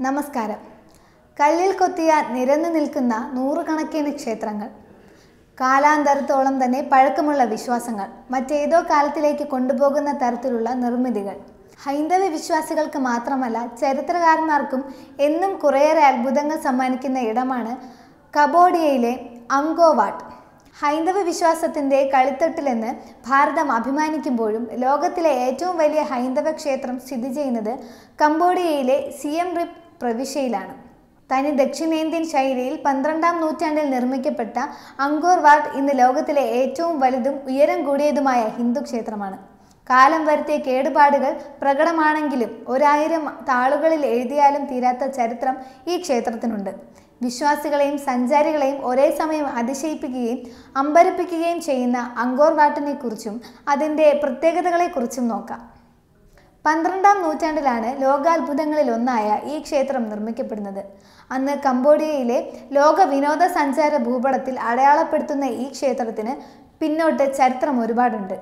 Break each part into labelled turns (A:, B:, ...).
A: നമസ്കാരം കല്ലിൽ കൊത്തിയ നിരന്നു നിൽക്കുന്ന നൂറുകണക്കിന് ക്ഷേത്രങ്ങൾ കാലാന്തരത്തോളം തന്നെ പഴക്കമുള്ള വിശ്വാസങ്ങൾ മറ്റേതോ കാലത്തിലേക്ക് കൊണ്ടുപോകുന്ന തരത്തിലുള്ള നിർമ്മിതികൾ ഹൈന്ദവ വിശ്വാസികൾക്ക് മാത്രമല്ല ചരിത്രകാരന്മാർക്കും എന്നും കുറേയേറെ അത്ഭുതങ്ങൾ സമ്മാനിക്കുന്ന ഇടമാണ് കബോഡിയയിലെ അങ്കോവാട്ട് ഹൈന്ദവ വിശ്വാസത്തിൻ്റെ കളിത്തട്ടിലെന്ന് ഭാരതം അഭിമാനിക്കുമ്പോഴും ലോകത്തിലെ ഏറ്റവും വലിയ ഹൈന്ദവ ക്ഷേത്രം സ്ഥിതി ചെയ്യുന്നത് കംബോഡിയയിലെ സിയം റിപ്പ് പ്രവിശ്യയിലാണ് തനി ദക്ഷിണേന്ത്യൻ ശൈലിയിൽ പന്ത്രണ്ടാം നൂറ്റാണ്ടിൽ നിർമ്മിക്കപ്പെട്ട അങ്കോർ വാട്ട് ഇന്ന് ലോകത്തിലെ ഏറ്റവും വലുതും ഉയരം കൂടിയതുമായ ഹിന്ദു ക്ഷേത്രമാണ് കാലം വരുത്തിയ കേടുപാടുകൾ പ്രകടമാണെങ്കിലും ഒരായിരം താളുകളിൽ എഴുതിയാലും തീരാത്ത ചരിത്രം ഈ ക്ഷേത്രത്തിനുണ്ട് വിശ്വാസികളെയും സഞ്ചാരികളെയും ഒരേ സമയം അതിശയിപ്പിക്കുകയും അമ്പരപ്പിക്കുകയും ചെയ്യുന്ന അങ്കോർ വാട്ടിനെ കുറിച്ചും അതിൻ്റെ പ്രത്യേകതകളെക്കുറിച്ചും നോക്കാം പന്ത്രണ്ടാം നൂറ്റാണ്ടിലാണ് ലോകാത്ഭുതങ്ങളിൽ ഒന്നായ ഈ ക്ഷേത്രം നിർമ്മിക്കപ്പെടുന്നത് അന്ന് കംബോഡിയയിലെ ലോക വിനോദസഞ്ചാര ഭൂപടത്തിൽ അടയാളപ്പെടുത്തുന്ന ഈ ക്ഷേത്രത്തിന് പിന്നോട്ട് ചരിത്രം ഒരുപാടുണ്ട്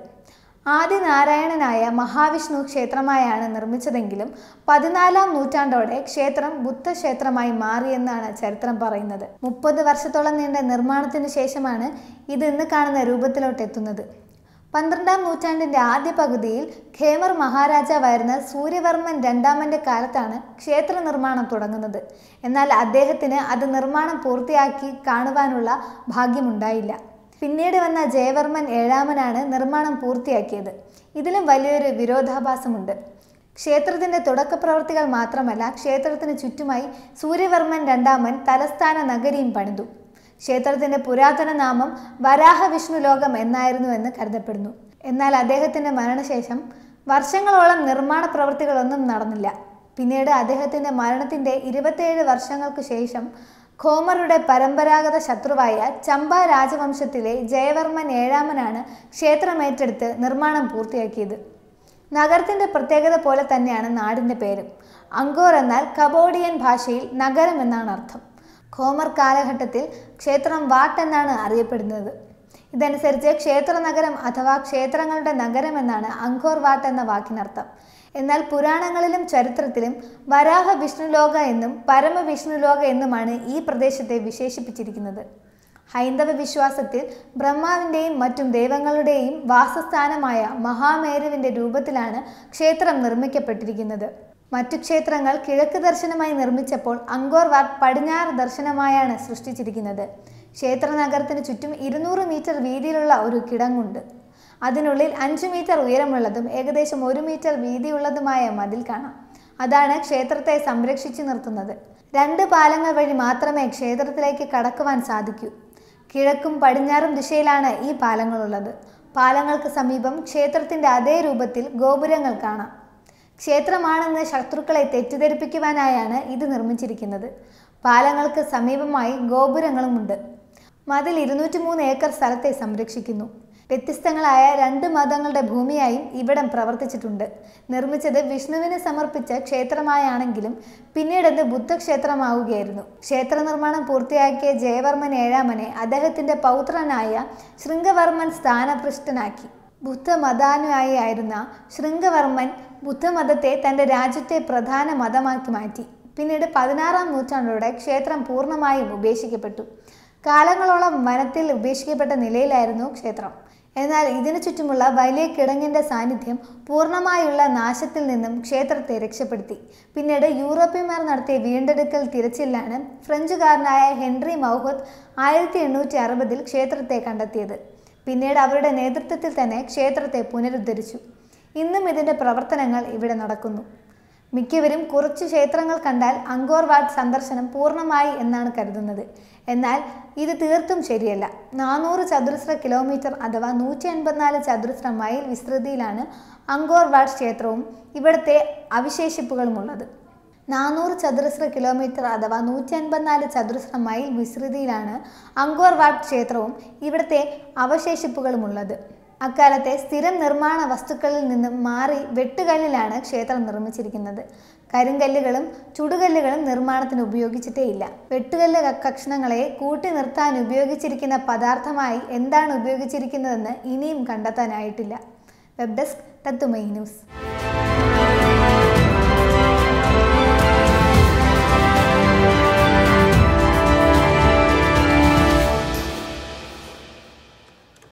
A: ആദിനാരായണനായ മഹാവിഷ്ണു ക്ഷേത്രമായാണ് നിർമ്മിച്ചതെങ്കിലും പതിനാലാം നൂറ്റാണ്ടോടെ ക്ഷേത്രം ബുദ്ധക്ഷേത്രമായി മാറിയെന്നാണ് ചരിത്രം പറയുന്നത് മുപ്പത് വർഷത്തോളം നീണ്ട നിർമ്മാണത്തിന് ശേഷമാണ് ഇത് ഇന്ന് കാണുന്ന രൂപത്തിലോട്ട് എത്തുന്നത് പന്ത്രണ്ടാം നൂറ്റാണ്ടിന്റെ ആദ്യ പകുതിയിൽ ഖേമർ മഹാരാജാവായിരുന്ന സൂര്യവർമ്മൻ രണ്ടാമന്റെ കാലത്താണ് ക്ഷേത്ര നിർമ്മാണം തുടങ്ങുന്നത് എന്നാൽ അദ്ദേഹത്തിന് അത് നിർമ്മാണം പൂർത്തിയാക്കി കാണുവാനുള്ള ഭാഗ്യമുണ്ടായില്ല പിന്നീട് വന്ന ജയവർമ്മൻ ഏഴാമനാണ് നിർമ്മാണം പൂർത്തിയാക്കിയത് ഇതിലും വലിയൊരു വിരോധാഭാസമുണ്ട് ക്ഷേത്രത്തിന്റെ തുടക്ക പ്രവർത്തികൾ മാത്രമല്ല ക്ഷേത്രത്തിന് ചുറ്റുമായി സൂര്യവർമ്മൻ രണ്ടാമൻ തലസ്ഥാന നഗരിയും പണിതു ക്ഷേത്രത്തിന്റെ പുരാതന നാമം വരാഹ വിഷ്ണു ലോകം എന്നായിരുന്നുവെന്ന് കരുതപ്പെടുന്നു എന്നാൽ അദ്ദേഹത്തിന്റെ മരണശേഷം വർഷങ്ങളോളം നിർമ്മാണ പ്രവൃത്തികളൊന്നും നടന്നില്ല പിന്നീട് അദ്ദേഹത്തിന്റെ മരണത്തിന്റെ ഇരുപത്തിയേഴ് വർഷങ്ങൾക്ക് ശേഷം ഖോമറുടെ പരമ്പരാഗത ശത്രുവായ ചമ്പ രാജവംശത്തിലെ ജയവർമ്മൻ ഏഴാമനാണ് ക്ഷേത്രമേറ്റെടുത്ത് നിർമ്മാണം പൂർത്തിയാക്കിയത് നഗരത്തിന്റെ പ്രത്യേകത പോലെ തന്നെയാണ് നാടിന്റെ പേരും അങ്കോർ എന്നാൽ കബോഡിയൻ ഭാഷയിൽ നഗരം എന്നാണ് അർത്ഥം ഖോമർ കാലഘട്ടത്തിൽ ക്ഷേത്രം വാട്ട് എന്നാണ് അറിയപ്പെടുന്നത് ഇതനുസരിച്ച് ക്ഷേത്ര നഗരം അഥവാ ക്ഷേത്രങ്ങളുടെ നഗരം എന്നാണ് അങ്കോർ വാട്ട് എന്ന വാക്കിനർത്ഥം എന്നാൽ പുരാണങ്ങളിലും ചരിത്രത്തിലും വരാഹ വിഷ്ണുലോക എന്നും പരമവിഷ്ണുലോക എന്നുമാണ് ഈ പ്രദേശത്തെ വിശേഷിപ്പിച്ചിരിക്കുന്നത് ഹൈന്ദവ വിശ്വാസത്തിൽ ബ്രഹ്മാവിൻ്റെയും മറ്റും ദൈവങ്ങളുടെയും വാസസ്ഥാനമായ മഹാമേരുവിൻ്റെ രൂപത്തിലാണ് ക്ഷേത്രം നിർമ്മിക്കപ്പെട്ടിരിക്കുന്നത് മറ്റു ക്ഷേത്രങ്ങൾ കിഴക്ക് ദർശനമായി നിർമ്മിച്ചപ്പോൾ അങ്കോർ വാട്ട് പടിഞ്ഞാറ് ദർശനമായാണ് സൃഷ്ടിച്ചിരിക്കുന്നത് ക്ഷേത്ര നഗരത്തിന് ചുറ്റും ഇരുന്നൂറ് മീറ്റർ വീതിയിലുള്ള ഒരു കിടങ്ങുണ്ട് അതിനുള്ളിൽ അഞ്ച് മീറ്റർ ഉയരമുള്ളതും ഏകദേശം ഒരു മീറ്റർ വീതിയുള്ളതുമായ മതിൽ കാണാം അതാണ് ക്ഷേത്രത്തെ സംരക്ഷിച്ചു നിർത്തുന്നത് രണ്ട് പാലങ്ങൾ വഴി മാത്രമേ ക്ഷേത്രത്തിലേക്ക് കടക്കുവാൻ സാധിക്കൂ കിഴക്കും പടിഞ്ഞാറും ദിശയിലാണ് ഈ പാലങ്ങളുള്ളത് പാലങ്ങൾക്ക് സമീപം ക്ഷേത്രത്തിൻ്റെ അതേ രൂപത്തിൽ ഗോപുരങ്ങൾ കാണാം ക്ഷേത്രമാണെന്ന് ശത്രുക്കളെ തെറ്റിദ്ധരിപ്പിക്കുവാനായാണ് ഇത് നിർമ്മിച്ചിരിക്കുന്നത് പാലങ്ങൾക്ക് സമീപമായി ഗോപുരങ്ങളുമുണ്ട് മതിൽ ഇരുന്നൂറ്റി മൂന്ന് ഏക്കർ സ്ഥലത്തെ സംരക്ഷിക്കുന്നു വ്യത്യസ്തങ്ങളായ രണ്ട് മതങ്ങളുടെ ഭൂമിയായും ഇവിടം പ്രവർത്തിച്ചിട്ടുണ്ട് നിർമ്മിച്ചത് വിഷ്ണുവിന് സമർപ്പിച്ച ക്ഷേത്രമായാണെങ്കിലും പിന്നീടത് ബുദ്ധക്ഷേത്രമാവുകയായിരുന്നു ക്ഷേത്ര നിർമ്മാണം പൂർത്തിയാക്കിയ ജയവർമ്മൻ ഏഴാമനെ അദ്ദേഹത്തിന്റെ പൗത്രനായ ശൃംഗവർമ്മൻ സ്ഥാനപൃഷ്ടനാക്കി ബുദ്ധമതാനുയായി ആയിരുന്ന ശൃംഗവർമ്മൻ ബുദ്ധമതത്തെ തൻ്റെ രാജ്യത്തെ പ്രധാന മതമാക്കി മാറ്റി പിന്നീട് പതിനാറാം നൂറ്റാണ്ടോടെ ക്ഷേത്രം പൂർണ്ണമായും ഉപേക്ഷിക്കപ്പെട്ടു കാലങ്ങളോളം വനത്തിൽ ഉപേക്ഷിക്കപ്പെട്ട നിലയിലായിരുന്നു ക്ഷേത്രം എന്നാൽ ഇതിനു ചുറ്റുമുള്ള വലിയ കിടങ്ങിൻ്റെ സാന്നിധ്യം പൂർണ്ണമായുള്ള നാശത്തിൽ നിന്നും ക്ഷേത്രത്തെ രക്ഷപ്പെടുത്തി പിന്നീട് യൂറോപ്യന്മാർ നടത്തിയ വീണ്ടെടുക്കൽ തിരച്ചിലാണ് ഫ്രഞ്ചുകാരനായ ഹെൻറി മൗഹത്ത് ആയിരത്തി എണ്ണൂറ്റി അറുപതിൽ ക്ഷേത്രത്തെ കണ്ടെത്തിയത് പിന്നീട് അവരുടെ നേതൃത്വത്തിൽ തന്നെ ക്ഷേത്രത്തെ പുനരുദ്ധരിച്ചു ഇന്നും ഇതിൻ്റെ പ്രവർത്തനങ്ങൾ ഇവിടെ നടക്കുന്നു മിക്കവരും കുറച്ച് ക്ഷേത്രങ്ങൾ കണ്ടാൽ അങ്കോർ വാട്ട് സന്ദർശനം പൂർണ്ണമായി എന്നാണ് കരുതുന്നത് എന്നാൽ ഇത് തീർത്തും ശരിയല്ല നാനൂറ് ചതുരശ്ര കിലോമീറ്റർ അഥവാ നൂറ്റി അൻപത്തിനാല് ചതുരശ്ര മൈൽ വിസ്തൃതിയിലാണ് അങ്കോർ വാട്ട് ക്ഷേത്രവും ഇവിടുത്തെ അവശേഷിപ്പുകളുമുള്ളത് നാനൂറ് ചതുരശ്ര കിലോമീറ്റർ അഥവാ നൂറ്റി അൻപത്തിനാല് ചതുരശ്ര മൈൽ വിസ്തൃതിയിലാണ് അങ്കോർ വാട്ട് ക്ഷേത്രവും ഇവിടുത്തെ അവശേഷിപ്പുകളുമുള്ളത് അക്കാലത്തെ സ്ഥിരം നിർമ്മാണ വസ്തുക്കളിൽ നിന്നും മാറി വെട്ടുകല്ലിലാണ് ക്ഷേത്രം നിർമ്മിച്ചിരിക്കുന്നത് കരിങ്കല്ലുകളും ചുടുകല്ലുകളും നിർമ്മാണത്തിന് ഉപയോഗിച്ചിട്ടേയില്ല വെട്ടുകല്ല് കഷ്ണങ്ങളെ കൂട്ടി നിർത്താൻ ഉപയോഗിച്ചിരിക്കുന്ന പദാർത്ഥമായി എന്താണ് ഉപയോഗിച്ചിരിക്കുന്നതെന്ന് ഇനിയും കണ്ടെത്താനായിട്ടില്ല വെബ് ഡെസ്ക് തത്തുമൈ ന്യൂസ്